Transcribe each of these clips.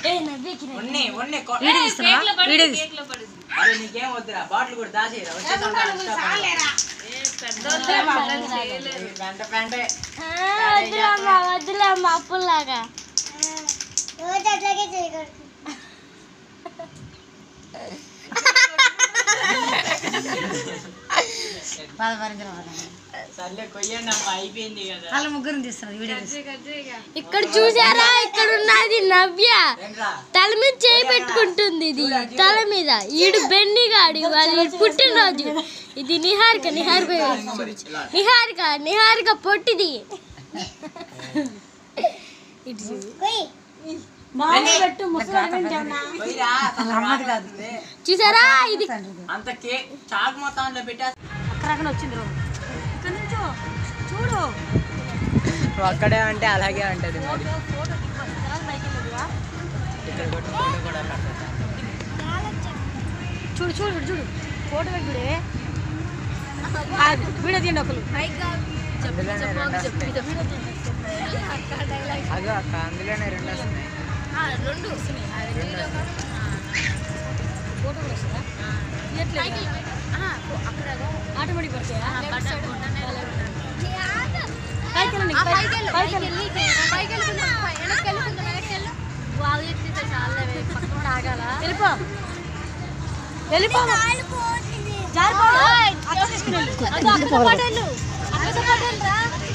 ఉన్ని ఉన్ని కొ- video తీస్తున్నావా video తీస్తున్నా అరే నీకేం వద్దురా బాటిల్ కూడా దాచేయరా వచ్చేసాం కదా, ఇష్టపడను. పెంట పెంటే వద్దులేమ్మా వద్దులేమ్మా అప్పుల్లాగా రోజు అట్లాగే చేయకూడదు బాధ భరించడం సర్లే కొయ్యండి అమ్మా అయిపోయింది కదా వాళ్ళ ముగ్గురిని తీస్తున్నారు వీడియో తీస్తున్నా. ఇక్కడ చూసారా ఇక్కడ ఉన్నది నవ్య ఏంట్రా తల మీద చేయి పెట్టుకుంటుంది ఇది తల మీద ఈడు బెన్నిగాడు వాళ్ళ పుట్టినరోజు ఇది నిహారిక నిహారిక నిహారిక నిహారిక పొట్టిది ఇటు చూడు. కొయ్యరా తన మాట్లాడుతుంది. చూసారా ఇది అంత కేక్ చాక్ మొత్తం అందులో పెట్టా అక్కడ వచ్చింది రోజు ఇక్కడ నుంచో చూడు అక్కడే అంటే అలాగే ఉంటది మరి ఫోటో ఇక్కడ కొట్టి ఫోటో కూడా పెట్టాలి. చూడు చూడు ఇటు చూడు ఫోటో పెట్టుడే వీడియో తీయండి ఒకరు అందులోనే రెండు వస్తున్నాయి. అదో అక్క అందులోనే రెండు వస్తున్నాయి ఫోటో కూడా వస్తుందా తీయట్లేదు ఆటోమేటిక్ పడతాయా పైకి వెళ్ళండి, పైకి- పైకి వెళ్ళండి. వెళ్ళిపో వెళ్ళిపో జారిపో అక్క తీసుకుని వెళ్ళు. అదో అక్కతో పాటు వెళ్ళు. అక్కతో పాటు వెళ్ళురా.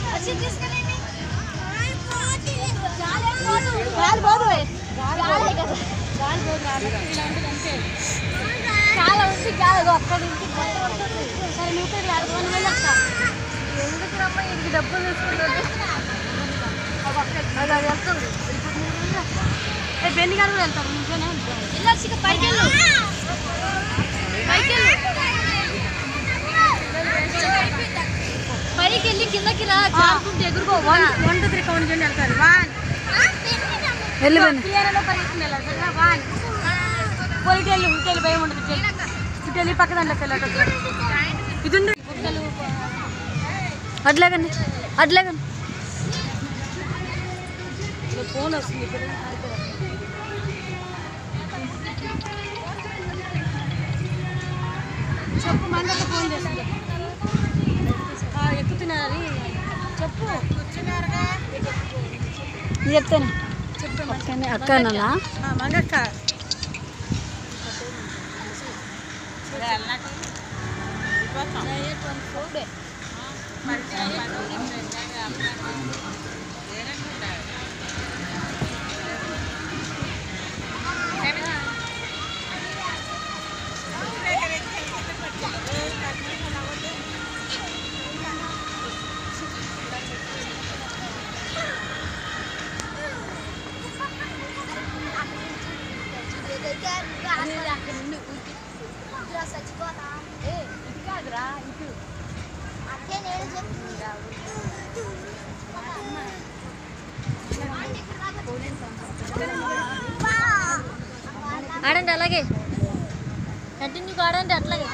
గాలి పోదు. గాలి పోదు. గాలి పోదు రా. ఇలాంటిది అంతే. చాలా ఉంది గాలి అదో అక్కడ నుంచి కొంత వరకు ఉంది. సరే నువ్వు ఇక్కడ రాదు, మనం వెళ్ళొస్తా. ఎందుకు రమ్మ ఇంటికి డబ్బులు తీసుకుంటుంది అది అది వెళ్తుంది ఇప్పుడు నువ్వు వెళ్ళిరా. ఏ బెన్ని గారు కూడా వెళ్తారు నువ్వేనా వెళ్ళొచ్చు పైకి వెళ్ళు పైకి వెళ్ళు పైకి వెళ్ళి కిందకి రా జారుకుంటే ఎగురుకో one one two three count చేయండి వెళ్తారు వన్ వెళ్ళి క్లియర్లో పరిగెత్తుకుని వెళ్ళాలి సరేనా వన్ పోయి వెళ్ళి ఇటు వెళ్ళి భయం ఉండదు ఇటు వెళ్ళి. ఇటు వెళ్ళి పక్క దాంట్లోకి వెళ్ళాలి ఇది ఉంది అట్లాగండి అట్లాగండి ఫోన్ వస్తుంది ఇప్పుడు చెప్పు మందకి ఫోన్ చేస్తుంది ఆ, ఎక్కుతున్నారు చెప్పు చెప్తాను చెప్పండి అక్కనలా మంగక్క చచ్చిపోతా ఇది కాదురా ఇటు అట్లే నేను చెప్తున్నా ఆడండి అలాగే కంటిన్యూ ఆడండి అట్లాగే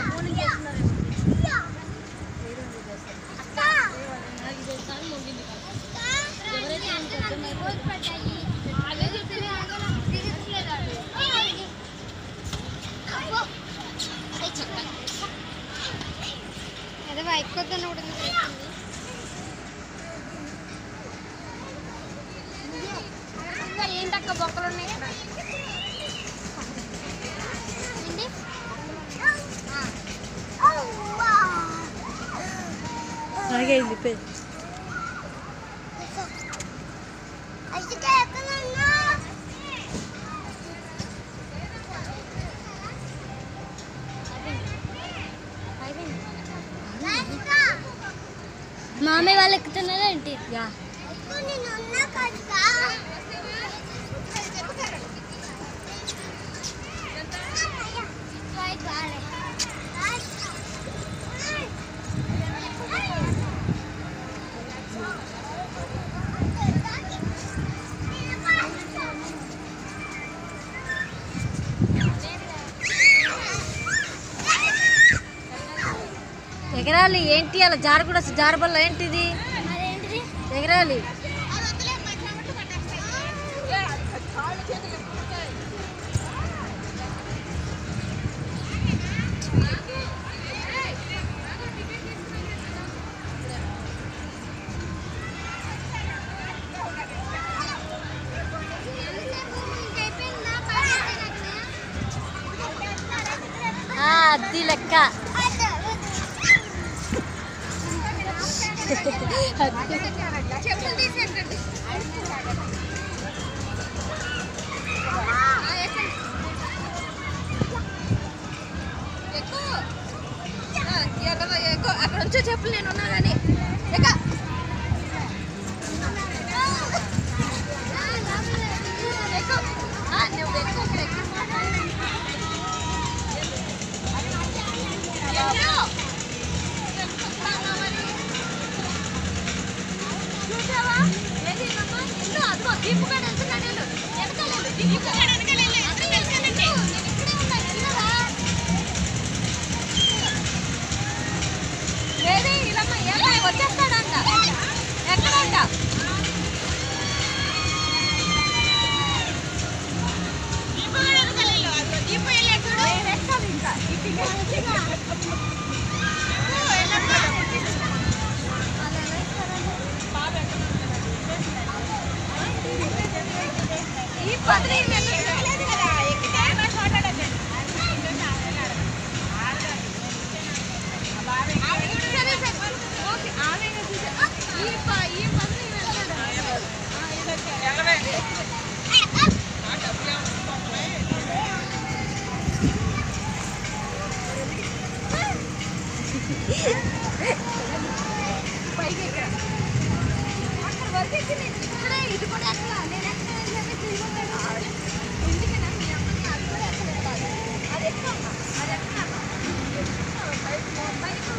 ఏంటక్క బొక్కలు ఉన్నాయి ఏంటి అలాగే వెళ్ళిపోయి మామయ్య వాళ్ళు ఎక్కుతున్నారా ఏంటి యా ఎగరాలి ఏంటి అలా జారకూడ జారబల్ల ఏంటిది ఎగరాలి ఆ, అది లెక్క చెప్పులు తీసేయండి ఎక్కువ ఎక్కువ ఎక్కువ అక్కడ నుంచో చెప్పులు నేను ఉన్నా కానీ ఎక్క ఎక్కువ నువ్వు ఎక్కువ ఇక్కడ ఎక్కువ చూసావా ఏది నమ్మ ఇల్లు అదిగో దీపు కాడ వెళ్తున్నాడు ఇల్లు వెనకాలేదు దీపు కాడ వెనకాలేదు అక్కడ వెళ్తానండి నేను ఇక్కడే ఉన్నా ఇల్లరా ఏది ఇల్లమ్మ ఏమై వచ్చేస్తాడంట ఎక్కడంట దీపు కాడ వెనకాలేదు అదిగో దీపు వెళ్ళాడు చూడు నేను ఎక్కాలి ఇంకా ఈ పదిహేను వెళ్ళలేదు కదా ఎక్కితే మాట్లాడదు సరే సరే ఓకే ఆమె ఈ ప ఈ పదిహేను పైకి ఎక్కడ అక్కడ వరకు ఎక్కి నేను ఇక్కడే ఇది కూడా ఎక్కడ నేను ఎక్కడ వెళ్ళాను తిరుగుతాను ఎందుకన్నా మీ అమ్మని అది కూడా ఎక్కడ అది ఎక్కడ అది ఎక్కడ